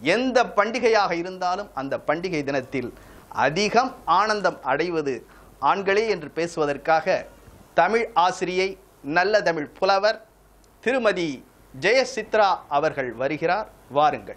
எந்த பண்டிகையாக இருந்தாலும் அந்த பண்டிகை தினத்தில் அதிகம் ஆனந்தம் அடைவது ஆண்களே என்று பேசுவதற்காக தமிழ் ஆசிரியை நல்ல தமிழ் புலவர் திருமதி ஜெயசித்ரா அவர்கள் வருகிறார் வாருங்கள்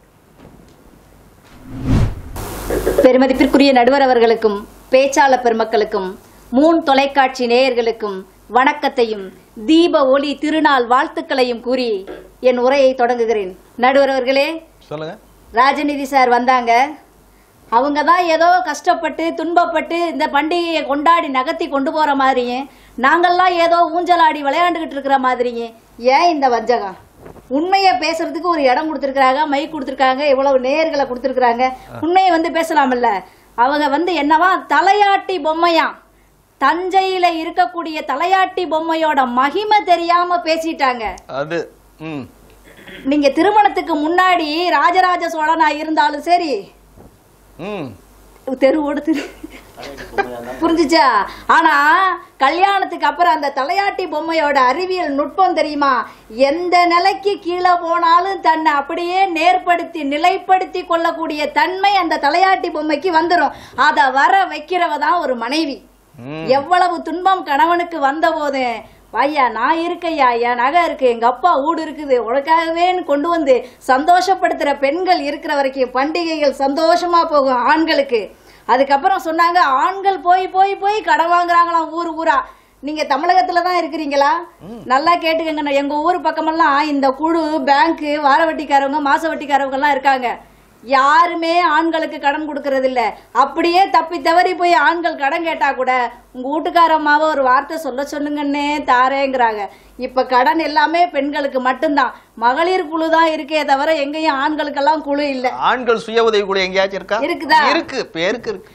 பெருமதிப்பிற்குரிய நடுவர் அவர்களுக்கும் பேச்சாளர் பெருமக்களுக்கும் மூன் தொலைக்காட்சி நேயர்களுக்கும் வணக்கத்தையும் தீப ஒளி திருநாள் வாழ்த்துக்களையும் கூறி என் உரையை தொடங்குகிறேன் நடுவர் அவர்களே சொல்லுங்க ராஜநிதி சார் வந்தாங்க அவங்க தான் ஏதோ கஷ்டப்பட்டு துன்பப்பட்டு இந்த பண்டிகையை கொண்டாடி நகர்த்தி கொண்டு போற மாதிரியும் நாங்கள்லாம் ஏதோ ஊஞ்சலாடி விளையாண்டுகிட்டு இருக்கிற மாதிரியும் ஏன் இந்த வஞ்சகம் உண்மையை பேசுறதுக்கு ஒரு இடம் கொடுத்துருக்காங்க மைக் கொடுத்துருக்காங்க இவ்வளவு நேயர்களை கொடுத்துருக்காங்க உண்மையை வந்து பேசலாம்ல அவங்க வந்து என்னவா தலையாட்டி பொம்மையா தஞ்சையில இருக்கக்கூடிய தலையாட்டி பொம்மையோட மகிமை தெரியாம பேசிட்டாங்க அது ம் நீங்க திருமணத்துக்கு முன்னாடி ராஜராஜ சோழனா இருந்தாலும் சரி ம் தெருவோடு திரு புரிஞ்சுச்சா ஆனா கல்யாணத்துக்கு அப்புறம் அந்த தலையாட்டி பொம்மையோட அறிவியல் நுட்பம் தெரியுமா எந்த நிலைக்கு கீழே போனாலும் தன்னை அப்படியே நேர்படுத்தி நிலைப்படுத்தி கொள்ளக்கூடிய தன்மை அந்த தலையாட்டி பொம்மைக்கு வந்துடும் அதை வர வைக்கிறவ தான் ஒரு மனைவி ம். எவ்வளவு துன்பம் கணவனுக்கு வந்த போது ஐயா நான் இருக்கையா என் நகை இருக்கு எங்க அப்பா ஊடு இருக்குது உனக்காகவேன்னு கொண்டு வந்து சந்தோஷப்படுத்துற பெண்கள் இருக்கிற வரைக்கும் பண்டிகைகள் சந்தோஷமா போகும் ஆண்களுக்கு அதுக்கப்புறம் சொன்னாங்க ஆண்கள் போய் போய் போய் கடன் வாங்குறாங்களாம் ஊர் ஊரா நீங்க தமிழகத்துல தான் இருக்கிறீங்களா நல்லா கேட்டுக்கங்க எங்க ஊர் பக்கமெல்லாம் இந்த குழு பேங்க் வார வட்டிக்காரவங்க மாச வட்டிக்காரவங்க எல்லாம் இருக்காங்க யாருமே ஆண்களுக்கு கடன் கொடுக்கறது இல்ல அப்படியே தப்பி தவறி போய் ஆண்கள் கடன் கேட்டா கூட உங்க வீட்டுக்காரம்மாவை ஒரு வார்த்தை சொல்ல சொல்லுங்கன்னே தாரேங்கிறாங்க இப்ப கடன் எல்லாமே பெண்களுக்கு மட்டும்தான் மகளிர் குழு தான் இருக்கே தவிர எங்கேயும் ஆண்களுக்கெல்லாம் குழு இல்ல ஆண்கள் சுய உதவி குழு எங்கேயாச்சும் இருக்கா இருக்குதா? இருக்கு பேருக்கு இருக்கு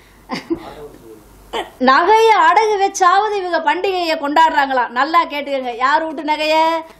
நகைய அடகு வச்சாவது இவங்க பண்டிகையை கொண்டாடுறாங்களாம் நல்லா கேட்டுக்கங்க யார் வீட்டு நகைய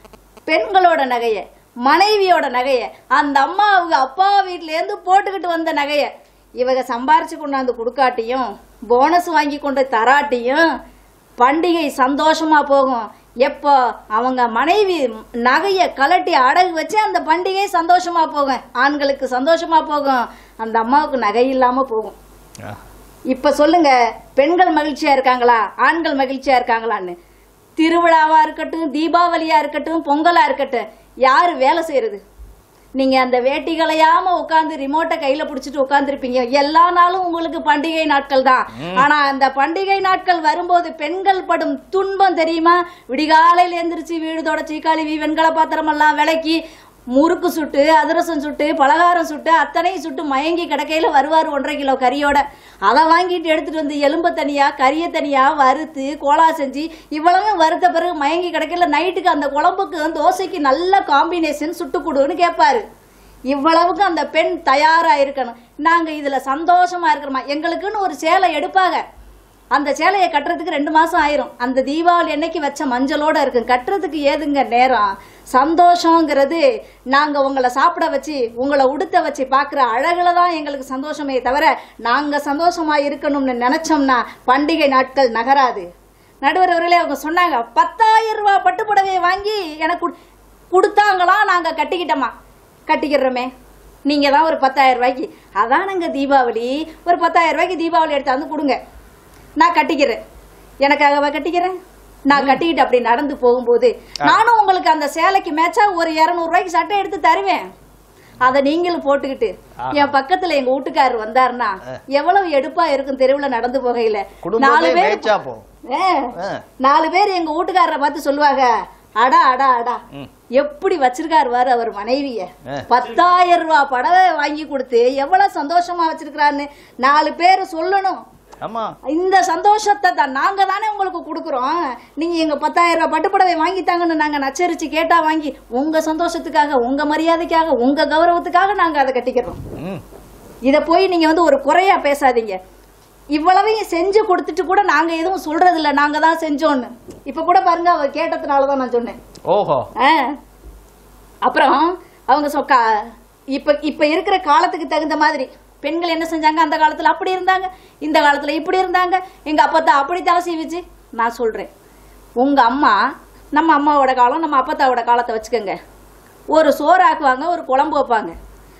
பெண்களோட நகைய மனைவியோட நகைய அந்த அம்மா அவங்க அப்பா வீட்ல இருந்து போட்டுக்கிட்டு வந்த நகைய இவங்க சம்பாரிச்சு கொண்டாந்து கொடுக்காட்டியும் போனஸ் வாங்கி கொண்டு தராட்டியும் பண்டிகை சந்தோஷமா போகும் எப்போ அவங்க மனைவி நகைய கலட்டி அடகு வச்சு அந்த பண்டிகை சந்தோஷமா போகும் ஆண்களுக்கு சந்தோஷமா போகும் அந்த அம்மாவுக்கு நகை இல்லாம போகும் ஆ. இப்ப சொல்லுங்க பெண்கள் மகிழ்ச்சியா இருக்காங்களா ஆண்கள் மகிழ்ச்சியா இருக்காங்களான்னு திருவிழாவா இருக்கட்டும் தீபாவளியா இருக்கட்டும் பொங்கலா இருக்கட்டும் யாரு வேலை செய்யறது நீங்க அந்த வேட்டி கலையாம உட்காந்து ரிமோட்டை கையில புடிச்சிட்டு உட்காந்துருப்பீங்க எல்லா நாளும் உங்களுக்கு பண்டிகை நாட்கள் தான் ஆனா அந்த பண்டிகை நாட்கள் வரும்போது பெண்கள் படும் துன்பம் தெரியுமா விடிகாலையில எந்திரிச்சு வீடு தொடச்சி கழுவி வெண்கல பாத்திரம் எல்லாம் விளக்கி முறுக்கு சுட்டு அதிரசம் சுட்டு பலகாரம் சுட்டு அத்தனையும் சுட்டு மயங்கி கிடக்கையில வருவார் ஒன்றரை கிலோ கறியோட அதை வாங்கிட்டு எடுத்துட்டு வந்து எலும்பை தனியா கறியை தனியா வறுத்து கோலா செஞ்சு இவ்வளவு வறுத்த பிறகு மயங்கி கிடக்கையில நைட்டுக்கு அந்த குழம்புக்கு தோசைக்கு நல்ல காம்பினேஷன் சுட்டு கொடுன்னு கேட்பாரு இவ்வளவுக்கு அந்த பெண் தயாரா இருக்கணும் நாங்க இதுல சந்தோஷமா இருக்கிறோமா எங்களுக்குன்னு ஒரு சேலை எடுப்பாங்க அந்த சேலையை கட்டுறதுக்கு ரெண்டு மாசம் ஆயிரும் அந்த தீபாவளி அன்னைக்கு வச்ச மஞ்சளோட இருக்கும் கட்டுறதுக்கு ஏதுங்க நேரம் சந்தோஷங்கிறது நாங்க உங்களை சாப்பிட வச்சு உங்களை உடுத்த வச்சு பார்க்குற அழகுல தான் எங்களுக்கு சந்தோஷமே தவிர நாங்க சந்தோஷமா இருக்கணும்னு நினைச்சோம்னா பண்டிகை நாட்கள் நகராது நடுவர் அவர்களே அவங்க சொன்னாங்க பத்தாயிரம் ரூபாய் பட்டு புடவையை வாங்கி எனக்கு குடு- கொடுத்தாங்களா நாங்க கட்டிக்கிட்டோமா கட்டிக்கிறோமே நீங்க தான் ஒரு பத்தாயிரம் ரூபாய்க்கு அதானங்க தீபாவளி ஒரு பத்தாயிரம் ரூபாய்க்கு தீபாவளி எடுத்தாந்து கொடுங்க நான் கட்டிக்கிறேன் எனக்காகவா கட்டிக்கிறேன் நான் கட்டிக்கிட்டு அப்படி நடந்து போகும்போது நானும் உங்களுக்கு அந்த சேலைக்கு மேட்சா ஒரு இருநூறு ரூபாய்க்கு சட்டை எடுத்து தருவேன் அதை நீங்களும் போட்டுக்கிட்டு என் பக்கத்துல எங்க வீட்டுக்காரர் வந்தாருன்னா எவ்வளவு எடுப்பா இருக்கும் தெருவுல நடந்து போகையில குடும்பமே மேய்ச்சா போகும் ஏ, ஆ. நாலு பேர் எங்க வீட்டுக்காரரை பார்த்து சொல்லுவாங்க அடா அடா அடா எப்படி வச்சிருக்காரு பாரு அவர் மனைவிய ஆ. பத்தாயிரம் ரூபாய் படவை வாங்கி கொடுத்து எவ்வளவு சந்தோஷமா வச்சிருக்கிறான்னு நாலு பேர் சொல்லணும் ஆமா இந்த சந்தோஷத்தை தான் நாங்க தானே உங்களுக்கு கொடுக்குறோம் நீங்க எங்க பத்தாயிரம் ரூபாய் பட்டுப்புடவை வாங்கித்தாங்கன்னு நாங்க நச்சரிச்சு கேட்டா வாங்கி உங்க சந்தோஷத்துக்காக உங்க மரியாதைக்காக உங்க கௌரவத்துக்காக நாங்க அதை கட்டிக்கிறோம் ம் இத போய் நீங்க வந்து ஒரு குறையா பேசாதீங்க இவ்வளவையும் செஞ்சு கொடுத்துட்டு கூட நாங்க எதுவும் சொல்றது இல்ல நாங்க தான் செஞ்சோன்னு இப்ப கூட பாருங்க அவ கேட்டதுனால தான் நான் சொன்னேன் ஓஹோ ஆ. அப்புறம் அவங்க சொக்கா இப்ப இப்ப இருக்கிற காலத்துக்கு தகுந்த மாதிரி பெண்கள் என்ன செஞ்சாங்க அந்த காலத்துல அப்படி இருந்தாங்க இந்த காலத்துல இப்படி இருந்தாங்க எங்க அப்பத்தா அப்படி தலை சீவிச்சு நான் சொல்றேன் உங்க அம்மா நம்ம அம்மாவோட காலம் நம்ம அப்பத்தாவோட காலத்தை வச்சுக்கோங்க ஒரு சோறு ஆக்குவாங்க ஒரு குழம்பு வைப்பாங்க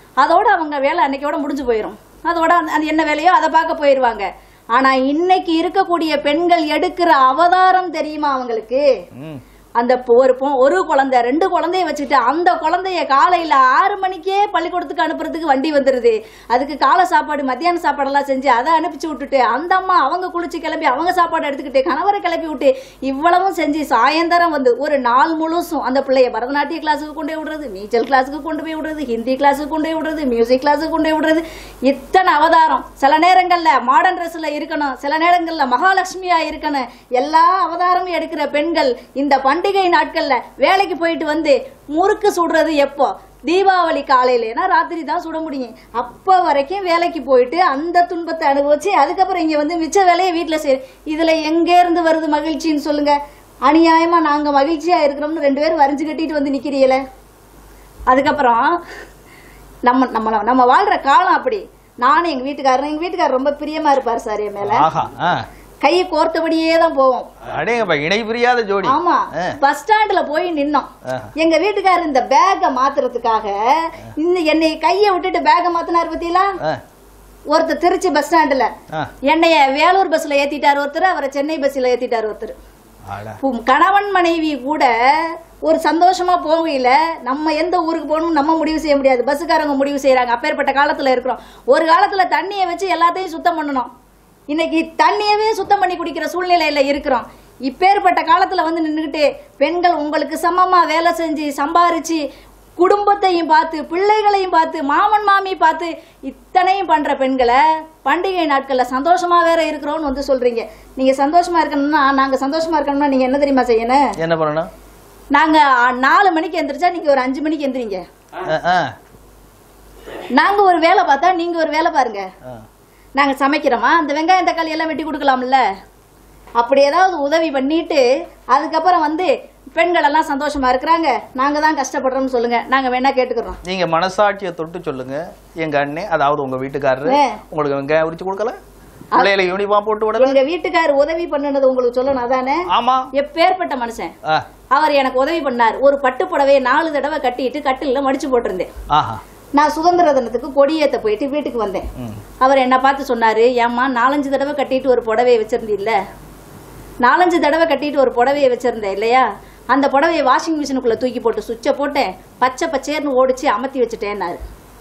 அதோட அவங்க வேலை அன்னைக்கோட முடிஞ்சு போயிடும் அதோட அந்த- அது என்ன வேலையோ அதை பார்க்க போயிடுவாங்க ஆனா இன்னைக்கு இருக்கக்கூடிய பெண்கள் எடுக்கிற அவதாரம் தெரியுமா அவங்களுக்கு ம் அந்த பொ- ஒரு பொ- ஒரு குழந்தை ரெண்டு குழந்தைய வச்சுட்டு அந்த குழந்தைய காலையில ஆறு மணிக்கே பள்ளிக்கூடத்துக்கு அனுப்புறதுக்கு வண்டி வந்துருது அதுக்கு காலை சாப்பாடு மத்தியான சாப்பாடெல்லாம் செஞ்சு அதை அனுப்பிச்சு விட்டுட்டு அந்த அம்மா அவங்க குளிச்சு கிளம்பி அவங்க சாப்பாடு எடுத்துக்கிட்டு கணவரை கிளப்பி விட்டு இவ்வளவும் செஞ்சு சாயந்தரம் வந்து ஒரு நாள் முழுசும் அந்த பிள்ளைய பரதநாட்டிய கிளாஸுக்கு கொண்டு போய் விடுறது நீச்சல் கிளாஸுக்கு கொண்டு போய் விடுறது ஹிந்தி கிளாஸுக்கு கொண்டு போய் விடுறது மியூசிக் கிளாஸுக்கு கொண்டு போய் விடுறது இத்தனை அவதாரம் சில நேரங்கள்ல மாடர்ன் ட்ரெஸ்ல இருக்கணும் சில நேரங்கள்ல மகாலட்சுமியா இருக்கணும் எல்லா அவதாரமும் எடுக்கிற பெண்கள் இந்த பண்டிகை நாட்கள்ல வேலைக்கு போயிட்டு வந்து முறுக்கு சுடுறது எப்போ தீபாவளி காலையிலனா ராத்திரி தான் சுட முடியும் அப்போ வரைக்கும் வேலைக்கு போயிட்டு அந்த துன்பத்தை அனுபவிச்சு அதுக்கப்புறம் இங்க வந்து மிச்ச வேலையை வீட்டுல செய்ய இதுல எங்க இருந்து வருது மகிழ்ச்சின்னு சொல்லுங்க அநியாயமா நாங்க மகிழ்ச்சியா இருக்கிறோம்னு ரெண்டு பேரும் வரைஞ்சு கட்டிட்டு வந்து நிக்கிறீங்களே அதுக்கப்புறம் நம்ம நம்ம நம்ம வாழ்ற காலம் அப்படி நானும் எங்க வீட்டுக்காரரும் எங்க வீட்டுக்காரர் ரொம்ப பிரியமா இருப்பார் சார் என் மேல ஆஹா ஆ கையை கோர்த்தபடியே தான் போவோம் அடேங்கப்பா இணை பிரியாத ஜோடி ஆமா ஆ. பஸ் ஸ்டாண்ட்ல போய் நின்னோம் ஆ. எங்க வீட்டுக்காரர் இந்த பேக்க மாத்துறதுக்காக இந்த என்னை கைய விட்டுட்டு பேக்க மாத்தினார் பத்தியலா ஆ ஒருத்தர் திருச்சி பஸ் ஸ்டாண்டுல ஆ என்னைய வேலூர் பஸ்ல ஏத்திட்டார் ஒருத்தர் அவரை சென்னை பஸ்ல ஏத்திட்டார் ஒருத்தர் அட உம் கணவன் மனைவி கூட ஒரு சந்தோஷமா போகையில நம்ம எந்த ஊருக்கு போகணும் நம்ம முடிவு செய்ய முடியாது பஸ்ஸுக்காரங்க முடிவு செய்யறாங்க அப்பேற்பட்ட காலத்துல இருக்கிறோம் ஒரு காலத்துல தண்ணியை வச்சு எல்லாத்தையும் சுத்தம் பண்ணணும் இன்னைக்கு தண்ணியவே சுத்தம் பண்ணி குடிக்கிற சூழ்நிலையில இருக்கிறோம் இப்பேற்பட்ட காலத்துல வந்து நின்றுக்கிட்டு பெண்கள் உங்களுக்கு சமமா வேலை செஞ்சு சம்பாரிச்சு குடும்பத்தையும் பார்த்து பிள்ளைகளையும் பார்த்து மாமன் மாமி பார்த்து இத்தனையும் பண்ற பெண்களை பண்டிகை நாட்கள்ல சந்தோஷமா வேற இருக்கிறோம்னு வந்து சொல்றீங்க நீங்க சந்தோஷமா இருக்கணும்னா நாங்க சந்தோஷமா இருக்கணும்னா நீங்க என்ன தெரியுமா செய்யணும் என்ன பண்ணணும் நாங்க நாலு மணிக்கு எந்திரிச்சா நீங்க ஒரு அஞ்சு மணிக்கு எந்திரிங்க ஆ, ஆ, நாங்க ஒரு வேலை பார்த்தா நீங்க ஒரு வேலை பாருங்க ஆ. நாங்க சமைக்கிறோமா அந்த வெங்காயம் தக்காளி எல்லாம் வெட்டி கொடுக்கலாம்ல அப்படி ஏதாவது உதவி பண்ணிட்டு அதுக்கப்புறம் வந்து பெண்கள் எல்லாம் சந்தோஷமா இருக்கிறாங்க நாங்க தான் கஷ்டப்படுறோம்னு சொல்லுங்க நாங்க வேணா கேட்டுக்கிறோம் நீங்க மனசாட்சியை தொட்டு சொல்லுங்க எங்க அண்ணே அதாவது உங்க வீட்டுக்காரரு ஆ. உங்களுக்கு வெங்காயம் உரிச்சு கொடுக்கல பிள்ளைகளை யூனிஃபார்ம் போட்டு விடல எங்க வீட்டுக்கார் உதவி பண்ணுனது உங்களுக்கு சொல்லணும் அதானே ஆமா எப்பேற்பட்ட மனுஷன் ஆ, அவர் எனக்கு உதவி பண்ணார் ஒரு பட்டு புடவையை நாலு தடவை கட்டிட்டு கட்டில்ல மடிச்சு போட்டிருந்தேன் ஆஹா நான் சுதந்திர தினத்துக்கு கொடியேத்த போயிட்டு வீட்டுக்கு வந்தேன் ம் அவர் என்ன பார்த்து சொன்னாரு ஏம்மா நாலஞ்சு தடவை கட்டிட்டு ஒரு புடவையை வச்சிருந்தீல்ல நாலஞ்சு தடவை கட்டிட்டு ஒரு புடவையை வச்சிருந்தேன் இல்லையா அந்த புடவையை வாஷிங் மிஷினுக்குள்ள தூக்கி போட்டு சுவிட்சை போட்டேன் பச்சை பச்சேர்னு ஓடிச்சு அமர்த்தி வச்சுட்டேன்னாரு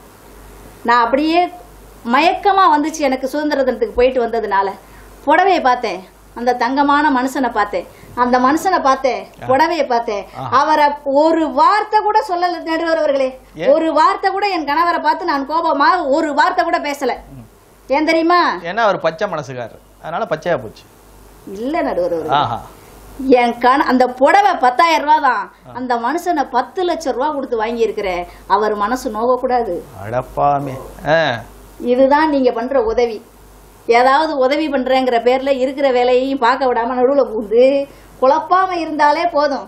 நான் அப்படியே மயக்கமா வந்துச்சு எனக்கு சுதந்திர தினத்துக்கு போயிட்டு வந்ததுனால புடவையை பார்த்தேன் அந்த தங்கமான மனுஷனை பார்த்தேன் அந்த மனுஷனை பார்த்தேன் புடவையை பார்த்தேன் அவரை ஒரு வார்த்தை கூட சொல்லல நடுவர் அவர்களே ஒரு வார்த்தை கூட என் கணவரை பார்த்து நான் கோபமா ஒரு வார்த்தை கூட பேசல ஏன் தெரியுமா ஏன்னா அவர் பச்சை மனசுக்காரர் அதனால பச்சையா போச்சு இல்ல நடுவர் அவர்களே. ஆஹா என் கண அந்த புடவை பத்தாயிரம் ரூபா தான் அந்த மனுஷனை பத்து லட்சம் ரூபா கொடுத்து வாங்கி இருக்கிறேன் அவர் மனசு நோகக்கூடாது அடப்பாமே ஆ இதுதான் நீங்க பண்ற உதவி ஏதாவது உதவி பண்றேங்கிற பேர்ல இருக்கிற வேலையையும் பார்க்க விடாம நடுவுல பூந்து குழப்பாம இருந்தாலே போதும்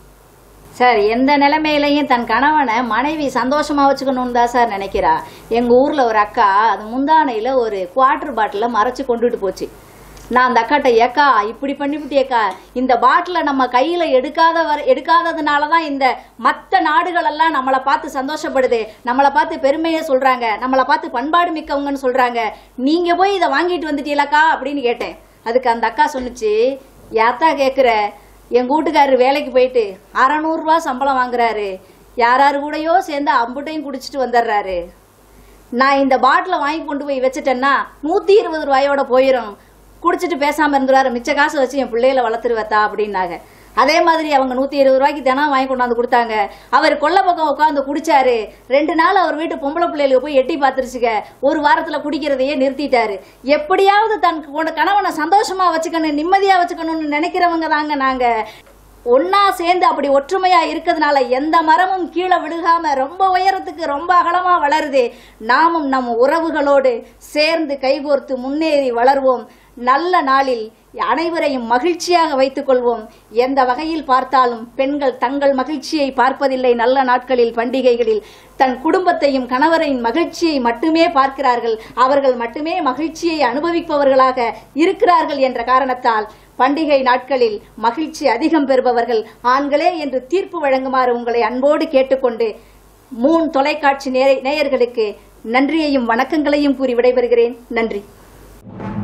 சார் எந்த நிலைமையிலையும் தன் கணவனை மனைவி சந்தோஷமா வச்சுக்கணும்னு தான் சார் நினைக்கிறா எங்க ஊர்ல ஒரு அக்கா அது முந்தானையில ஒரு குவார்டர் பாட்டில மறைச்சு கொண்டுட்டு போச்சு நான் அந்த அக்காட்ட ஏக்கா இப்படி பண்ணிவிட்டியக்கா இந்த பாட்டில நம்ம கையில எடுக்காத வர எடுக்காததுனால தான் இந்த மற்ற நாடுகள் எல்லாம் நம்மளை பார்த்து சந்தோஷப்படுது நம்மளை பார்த்து பெருமையை சொல்றாங்க நம்மளை பார்த்து பண்பாடு மிக்கவங்கன்னு சொல்றாங்க நீங்க போய் இதை வாங்கிட்டு வந்துட்டீங்களாக்கா அப்படின்னு கேட்டேன் அதுக்கு அந்த அக்கா சொன்னுச்சு யாத்தா கேட்குற எங்க வீட்டுக்காரரு வேலைக்கு போயிட்டு அறநூறுரூவா சம்பளம் வாங்குறாரு யாராரு கூடயோ சேர்ந்து அம்புட்டையும் குடிச்சிட்டு வந்துடுறாரு நான் இந்த பாட்டிலை வாங்கி கொண்டு போய் வச்சுட்டேன்னா நூற்றி இருபது ரூபாயோட போயிடும் குடிச்சிட்டு பேசாமல் இருந்துருவாரு மிச்ச காசு வச்சு என் பிள்ளைகளை வளர்த்துருவத்தா அப்படின்னாங்க அதே மாதிரி அவங்க நூற்றி இருபது ரூபாய்க்கு தினம் வாங்கி கொண்டாந்து கொடுத்தாங்க அவர் கொல்லை பக்கம் உட்காந்து குடிச்சாரு ரெண்டு நாள் அவர் வீட்டு பொம்பளை பிள்ளைகளுக்கு போய் எட்டி பார்த்துருச்சுங்க ஒரு வாரத்தில் குடிக்கிறதையே நிறுத்திட்டாரு எப்படியாவது தன் கொண்ட கணவனை சந்தோஷமா வச்சுக்கணும் நிம்மதியாக வச்சுக்கணும்னு நினைக்கிறவங்க தாங்க நாங்கள் ஒன்னா சேர்ந்து அப்படி ஒற்றுமையா இருக்கிறதுனால எந்த மரமும் கீழே விழுகாம ரொம்ப உயரத்துக்கு ரொம்ப அகலமா வளருது நாமும் நம் உறவுகளோடு சேர்ந்து கைகோர்த்து முன்னேறி வளர்வோம் நல்ல நாளில் அனைவரையும் மகிழ்ச்சியாக வைத்துக் கொள்வோம் எந்த வகையில் பார்த்தாலும் பெண்கள் தங்கள் மகிழ்ச்சியை பார்ப்பதில்லை நல்ல நாட்களில் பண்டிகைகளில் தன் குடும்பத்தையும் கணவரின் மகிழ்ச்சியை மட்டுமே பார்க்கிறார்கள் அவர்கள் மட்டுமே மகிழ்ச்சியை அனுபவிப்பவர்களாக இருக்கிறார்கள் என்ற காரணத்தால் பண்டிகை நாட்களில் மகிழ்ச்சி அதிகம் பெறுபவர்கள் ஆண்களே என்று தீர்ப்பு வழங்குமாறு உங்களை அன்போடு கேட்டுக்கொண்டு மூன் தொலைக்காட்சி நேய- நேயர்களுக்கு நன்றியையும் வணக்கங்களையும் கூறி விடைபெறுகிறேன் நன்றி